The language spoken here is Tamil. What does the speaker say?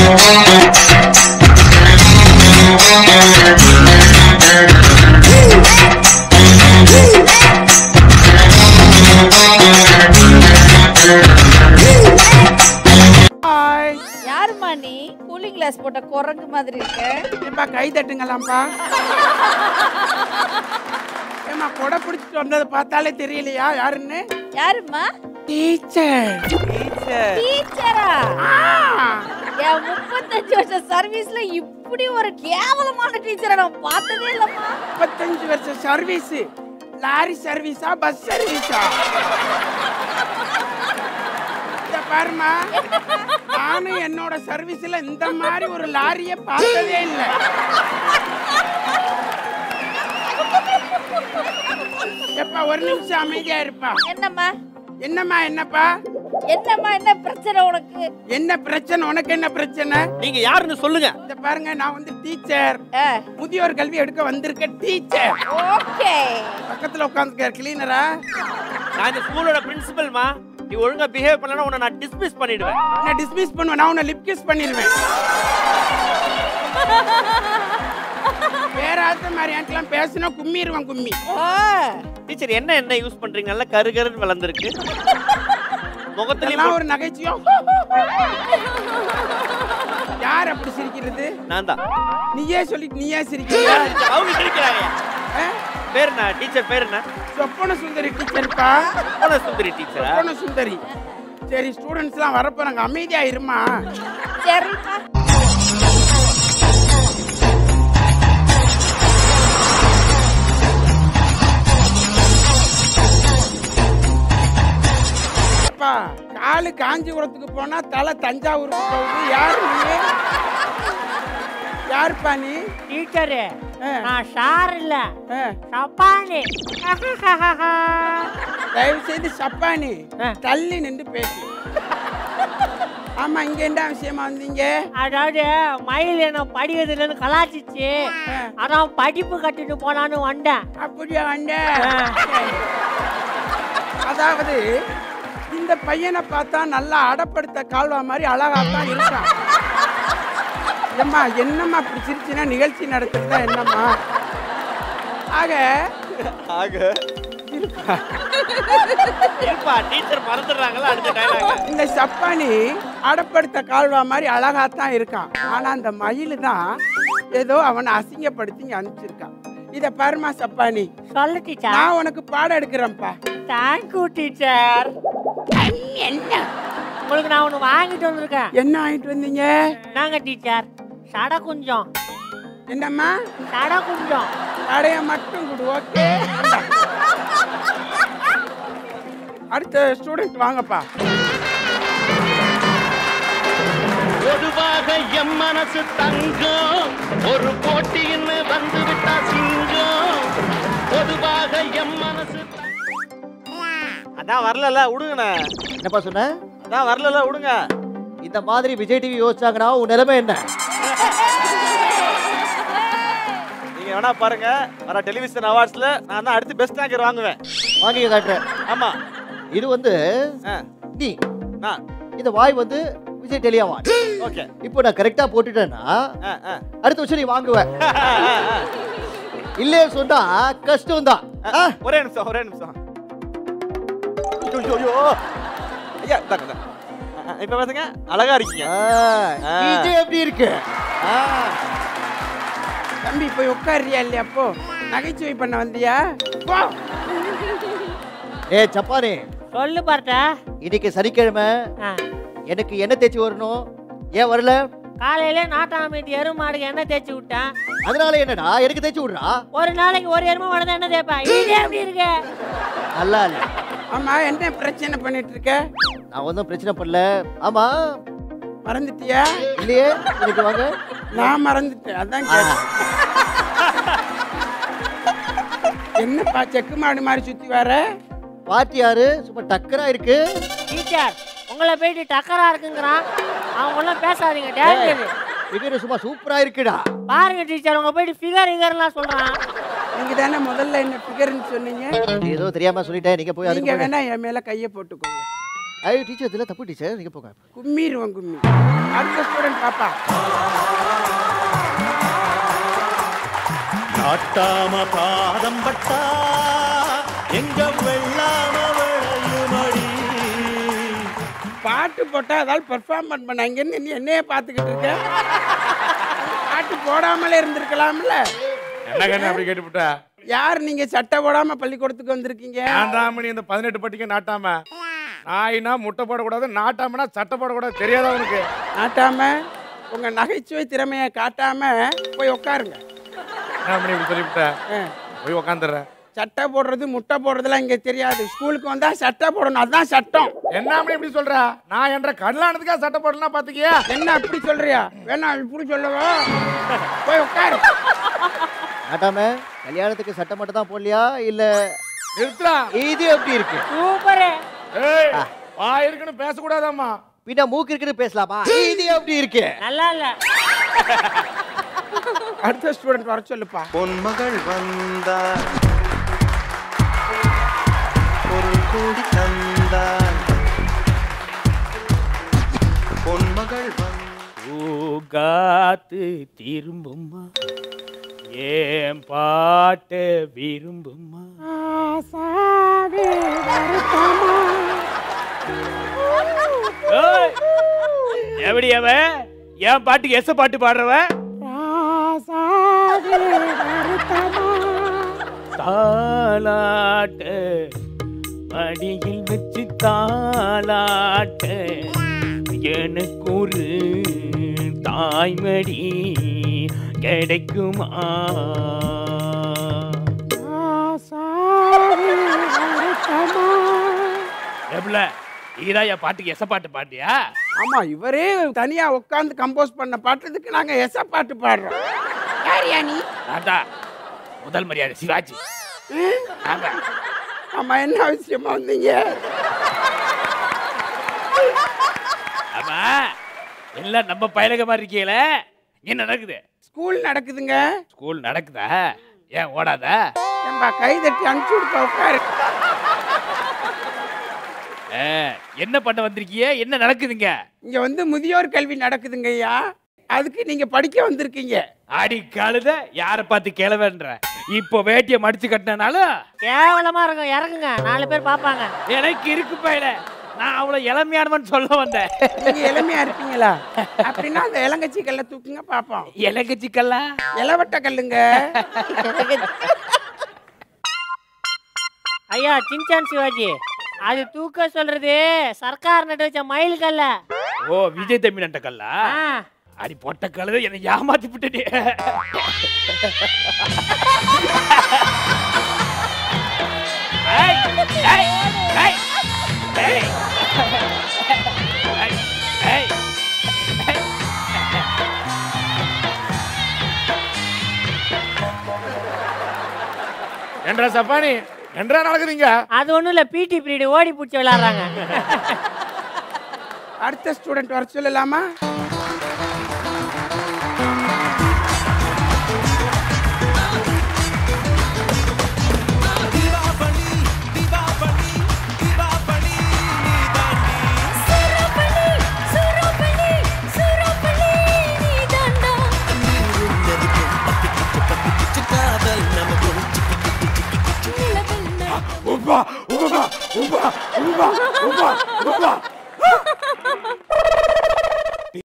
ஹாய் யாரும்மா நீ கூலிங் கிளாஸ் போட்ட குரங்கு மாதிரி இருக்க ஏப்பா கை தட்டுங்களாம்ப்பா ஏம்மா கொடை பிடிச்சிட்டு வந்ததை பார்த்தாலே தெரியலையா யாருன்னு யாரும்மா டீச்சர் டீச்சரா என் முப்பத்தஞ்சு வருஷம் சர்வீஸ்ல இப்படி ஒரு கேவலமான டீச்சரை நான் பார்த்ததே இல்லம்மா முப்பத்தஞ்சு வருஷம் சர்வீஸ் லாரி சர்வீஸா பஸ் சர்வீஸா இத பாருமா நானும் என்னோட சர்வீஸ்ல இந்த மாதிரி ஒரு லாரியை பார்த்ததே இல்லை எப்பா ஒரு நிமிஷம் அமைதியா இருப்பா என்னம்மா என்னம்மா என்னப்பா என்னம்மா என்ன பிரச்சனை உனக்கு என்ன பிரச்சனை உனக்கு என்ன பிரச்சனை நீங்க யாருன்னு சொல்லுங்க இந்த பாருங்க நான் வந்து டீச்சர் ஆ, முதியோர் கல்வி எடுக்க வந்திருக்க டீச்சர் ஓகே பக்கத்துல உட்காந்துருக்க கிளீனரா நான் இந்த ஸ்கூலோட பிரின்சிபல்மா நீ ஒழுங்கா பிஹேவ் பண்ணலனா உன்னை நான் டிஸ்மிஸ் பண்ணிடுவேன் என்ன டிஸ்மிஸ் பண்ணுவேன் நான் உன்னை லிப் கிஸ் பண்ணிடுவேன் வேற ஆத்த மாதிரி என்கிட்டலாம் பேசினா கும்மிடுவேன் கும்மி ஆ, டீச்சர் என்ன என்ன யூஸ் பண்றீங்க நல்லா கருகருன்னு வளர்ந்துருக்கு முகத்துலயும் இதெல்லாம் ஒரு நகைச்சுவையும் யார் அப்படி சிரிக்கிறது நான் தான் நீயே சொல்லிட்டு நீயே சிரிக்கிறியா அவங்க சிரிக்கிறாங்க ஆ? பேர் என்ன டீச்சர் பேர் என்ன சொப்பன சுந்தரி டீச்சர்ப்பா போன சுந்தரி டீச்சரா சொப்பன சுந்தரி சரி ஸ்டூடெண்ட்ஸ்லாம் வரப்போறாங்க அமைதியா இருமா சரிம்மா அப்பா காலு காஞ்சிபுரத்துக்கு போனா தலை தஞ்சாவூருக்கு போகுது யாரு நீ யாருப்பா நீ டீச்சரு ஆ, நான் ஷார் இல்ல ஆ. சப்பானி தயவு செய்து சப்பானி ஆ. தள்ளி நின்று பேசு ஆமா இங்க என்ன விஷயமா வந்தீங்க அதாவது மயில் என்ன படிக்கிறதுலன்னு கலாச்சிச்சு அதான் படிப்பு கட்டிட்டு போலான்னு வந்தேன் அப்படியா வந்த ஆ. அதாவது இந்த பையனை பார்த்தா நல்லா அடப்படுத்த கால்வா மாதிரி அழகா தான் இருக்கான் ஏம்மா என்னம்மா இப்படி சிரிச்சுனா நிகழ்ச்சி நடத்துறதா என்னம்மா ஆக ஆக இருப்பா இருப்பா டீச்சர் மறந்துடுறாங்களா அடுத்த டைலாக் இந்த சப்பானி அடப்படுத்த கால்வா மாதிரி அழகா தான் இருக்கான் ஆனா அந்த மயில் தான் ஏதோ அவனை அசிங்கப்படுத்தி இங்க அனுப்பிச்சிருக்கான் இத பாருமா சப்பானி சொல்லு டீச்சர் நான் உனக்கு பாடம் எடுக்கிறேன்ப்பா தேங்க்யூ டீச்சர் என்ன உங்களுக்கு நான் ஒன்று வாங்கிட்டு வந்திருக்கேன் என்ன வாங்கிட்டு வந்தீங்க நாங்க டீச்சர் சட குஞ்சம் என்னம்மா சட குஞ்சம் கடைய மட்டும் கொடு ஓகே அடுத்த ஸ்டூடெண்ட் வாங்கப்பா பொதுவாக எம் மனசு தங்கம் ஒரு போட்டின்னு வந்து விட்டா சிங்கம் பொதுவாக எம் மனசு அதான் வரலல விடுங்கண்ணே என்னப்பா சொன்ன அதான் வரலல விடுங்க இந்த மாதிரி விஜய் டிவி யோசிச்சாங்கன்னா உன் நிலைமை என்ன நீங்க வேணா பாருங்க வர டெலிவிஷன் அவார்ட்ஸ்ல நான் தான் அடுத்து பெஸ்ட் ஆங்கர் வாங்குவேன் வாங்கி காட்டுறேன் ஆமா இது வந்து ஆ, நீ நான் இந்த வாய் வந்து விஜய் டெலி அவார்ட் ஓகே இப்போ நான் கரெக்டா போட்டுட்டேன்னா ஆ, ஆ. அடுத்த வருஷம் நீ வாங்குவ இல்லையே சொன்னா கஷ்டம் தான் ஒரே நிமிஷம் ஒரே நிமிஷம் ஐயோ, ஐயோ. ஐயா இந்தாங்க, இந்தாங்க. ஆ, ஆ, இப்ப பாத்துங்க அழகா இருக்கீங்க ஆ. விஜய் எப்படி இருக்கு ஆ. தம்பி போய் உட்காரியா இல்லையா அப்போ நகைச்சுவை பண்ண வந்தியா போ ஏ சப்பானே சொல்லு பார்த்தா இன்னைக்கு சனிக்கிழமை எனக்கு என்ன தேய்ச்சி வரணும் ஏன் வரல காலையில நாட்டாமைக்கு எருமாடுக்கு எண்ணெய் தேய்ச்சி விட்டேன் அதனால என்னடா எனக்கு தேய்ச்சி விடுறா ஒரு நாளைக்கு ஒரு எருமை மட்டும் என்ன தேய்ப்பேன் இது எப்படி இருக்கு நல்லா இல்ல ஆமா என்ன பிரச்சனை பண்ணிட்டு இருக்க நான் ஒன்றும் பிரச்சனை பண்ணல ஆமா மறந்துட்டியா இல்லையே இன்னைக்கு வாங்க நான் மறந்துட்டேன் அதான் கேட்டேன் என்னப்பா செக்கு மாடு மாதிரி சுத்தி வர பாட்டியாரு சும்மா டக்கரா இருக்கு டீச்சர் உங்களை போயிட்டு டக்கரா இருக்குங்கிறான் அவங்க ஒன்றும் பேசாதீங்க டேஞ்சர் ஃபிகர் சும்மா சூப்பரா இருக்குடா பாருங்க டீச்சர் உங்க போயிட்டு ஃபிகர் ஃபிகர்லாம் சொல்றான் நீங்க தானே முதல்ல என்ன ஃபிகர்னு சொன்னீங்க ஏதோ தெரியாம சொல்லிட்டேன் நீங்க போய் நீங்க அதுக்கு வேணா என் மேல கைய போட்டுக்கோங்க ஐயோ டீச்சர் இதெல்லாம் தப்பு டீச்சர் நீங்க போங்க கும்மிடுவோம் கும்மி அடுத்த ஸ்டூடெண்ட் பாப்பா நாட்டாம பாதம் பட்டா எங்க வெள்ளாம விளையுமடி பாட்டு போட்டா அதால் பெர்ஃபார்மன்ஸ் பண்ண இங்கேருந்து நீ என்னையே பார்த்துக்கிட்டு இருக்க பாட்டு போடாமலே இருந்திருக்கலாம்ல என்ன கண்ணு அப்படி கேட்டுவிட்ட யார் நீங்க சட்டை போடாம பள்ளிக்கூடத்துக்கு வந்திருக்கீங்க நான் தான் மணி இந்த பதினெட்டு பட்டிக்கு நாட்டாம நாயினா முட்டை போடக்கூடாது நாட்டாமனா சட்டை போடக்கூடாது தெரியாதா உனக்கு நாட்டாம உங்க நகைச்சுவை திறமையை காட்டாம போய் உட்காருங்க என்ன மணி இப்படி சொல்லிவிட்ட ஆ. போய் உக்காந்துடுறேன் சட்டை போடுறது முட்டை போடுறதுலாம் இங்க தெரியாது ஸ்கூலுக்கு வந்தா சட்டை போடணும் அதுதான் சட்டம் என்ன மணி இப்படி சொல்ற நான் என்ற கல்லானதுக்காக சட்டை போடலாம் பாத்துக்கியா என்ன அப்படி சொல்றியா வேணா இப்படி சொல்லவா போய் உட்காரு நாட்டாம கல்யாணத்துக்கு சட்டை மட்டும் தான் போடலையா இல்ல நிறுத்துறா இது எப்படி இருக்கு சூப்பரு ஏய் வா இருக்குன்னு பேசக்கூடாதாம்மா பின்ன மூக்கு இருக்குன்னு பேசலாமா இது எப்படி இருக்கு நல்லா இல்ல அடுத்த ஸ்டூடெண்ட் வர சொல்லுப்பா பொன்மகள் வந்தார் பொருள் கூடி தந்தார் பொன்மகள் வந்தார் காத்து திரும்புமா ஏன் பாட்ட விரும்புமா ஏய், எப்படி அவன் என் பாட்டுக்கு எச பாட்டு பாடுறவ தாலாட்ட மடியில் வச்சு தாலாட்ட எனக்கு ஒரு தாய்மடி கிடைக்குமா எப்பல நீதான் என் பாட்டுக்கு எச பாட்டு பாட்டியா ஆமா இவரே தனியா உட்காந்து கம்போஸ் பண்ண பாட்டுறதுக்கு நாங்க எச பாட்டு பாடுறோம் யாரியா நீ தாத்தா முதல் மரியாதை சிவாஜி ஆமா ஆமா என்ன அவசியமா வந்தீங்க ஆமா எல்லாம் நம்ம பயலக மாதிரி இருக்கீங்கள என்ன நடக்குது ஸ்கூல் நடக்குதுங்க ஸ்கூல் நடக்குதா ஏன் ஓடாத ஏம்பா கை தட்டி அனுப்பிச்சு விடுப்பா உட்காரு ஆ, என்ன பண்ண வந்திருக்கீங்க என்ன நடக்குதுங்க இங்க வந்து முதியோர் கல்வி நடக்குதுங்க ஐயா அதுக்கு நீங்க படிக்க வந்திருக்கீங்க அடி கழுத யாரை பார்த்து கிளவன்ற இப்போ வேட்டியை மடிச்சு கட்டினாலும் கேவலமா இருக்கும் இறங்குங்க நாலு பேர் பார்ப்பாங்க எனக்கு இருக்கு பயல நான் அவ்வளவு இளமையானவன் சொல்ல வந்தேன் நீங்க இளமையா இருப்பீங்களா அப்படின்னா அந்த இளங்கச்சி கல்ல தூக்குங்க பாப்போம் எனக்கு சிக்கல்லா இளவட்ட கல்லுங்க ஐயா சின்சான் சிவாஜி அது தூக்க சொல்றது சர்க்கார் நட்டு வச்ச மயில் கல்ல ஓ விஜய் தம்பி நட்ட கல்லா ஆ, அடி பொட்ட கழுத என்னை ஏமாத்தி விட்டுட்டே ஏய், ஏய், ஏய், ஏய். ஏய், ஏய். என்றா சப்பானி என்றா நடக்குதுங்க அது ஒண்ணும் இல்ல பிடி பீரியட் ஓடி பிடிச்சி விளையாடுறாங்க அடுத்த ஸ்டூடெண்ட் வர சொல்லலாமா